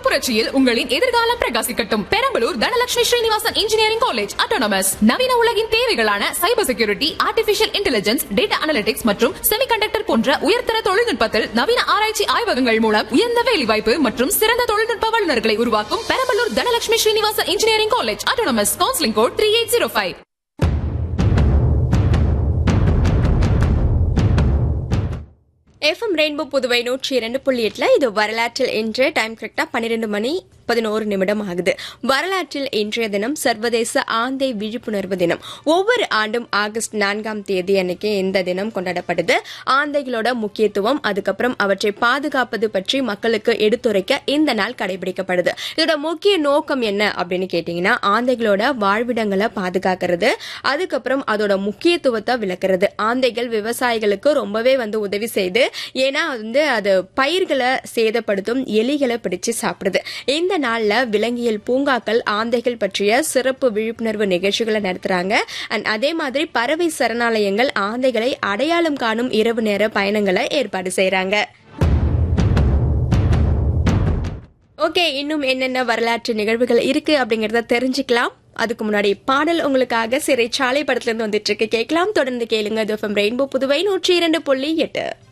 புரட்சியில் உங்களின் எதிர்காலம் பிரகாசிக்கட்டும் Perambalur Dhanalakshmi Srinivasan engineering college autonomous நவீன உலகின் தேவைகளான cyber security artificial intelligence data analytics மற்றும் செமிகண்டக்டர் போன்ற உயர்தர தொழில்நுட்பத்தில் நவீன ஆராய்ச்சி ஆய்வகங்கள் மூலம் உயர்ந்த வேலைவாய்ப்பு மற்றும் சிறந்த தொழில்நுட்ப வல்லுநர்களை உருவாக்கும் Perambalur Dhanalakshmi Srinivasan engineering college autonomous counselling code three eight zero five FM Rainbow Puduvai நூற்றி இரண்டு புள்ளி எட்டுல இது வரலாற்றில் இன்று டைம் கரெக்டா பன்னிரெண்டு மணி பதினோரு நிமிடம் ஆகுது வரலாற்றில் இன்றைய தினம் சர்வதேச ஆந்தை விழிப்புணர்வு தினம் ஒவ்வொரு ஆண்டும் ஆகஸ்ட் நான்காம் தேதி அன்னைக்கு இந்த தினம் கொண்டாடப்படுது ஆந்தைகளோட முக்கியத்துவம் அதுக்கப்புறம் அவற்றை பாதுகாப்பது பற்றி மக்களுக்கு எடுத்துரைக்க இந்த நாள் கடைபிடிக்கப்படுது இதோட முக்கிய நோக்கம் என்ன அப்படின்னு கேட்டீங்கன்னா ஆந்தைகளோட வாழ்விடங்களை பாதுகாக்கிறது அதுக்கப்புறம் அதோட முக்கியத்துவத்தை விளக்குறது ஆந்தைகள் விவசாயிகளுக்கு ரொம்பவே வந்து உதவி செய்து ஏன்னா வந்து அது பயிர்களை சேதப்படுத்தும் எலிகளை பிடிச்சு சாப்பிடுது இந்த நாள்ல விலங்கியல் பூங்காக்கள் ஆந்தைகள் பற்றிய சிறப்பு விழிப்புணர்வு நிகழ்ச்சிகளை நடத்துறாங்க அண்ட் அதே மாதிரி பறவை சரணாலயங்கள் ஆந்தைகளை அடையாளம் காணும் இரவு நேர பயணங்களை ஏற்பாடு செய்றாங்க ஓகே இன்னும் என்னென்ன வரலாற்று நிகழ்வுகள் இருக்கு அப்படிங்கறத தெரிஞ்சுக்கலாம் அதுக்கு முன்னாடி பாடல் உங்களுக்காக சிறைச்சாலை படத்துல இருந்து வந்துட்டு இருக்கு கேட்கலாம் தொடர்ந்து கேளுங்க ரெயின்போ புதுவை நூற்றி இரண்டு புள்ளி எட்டு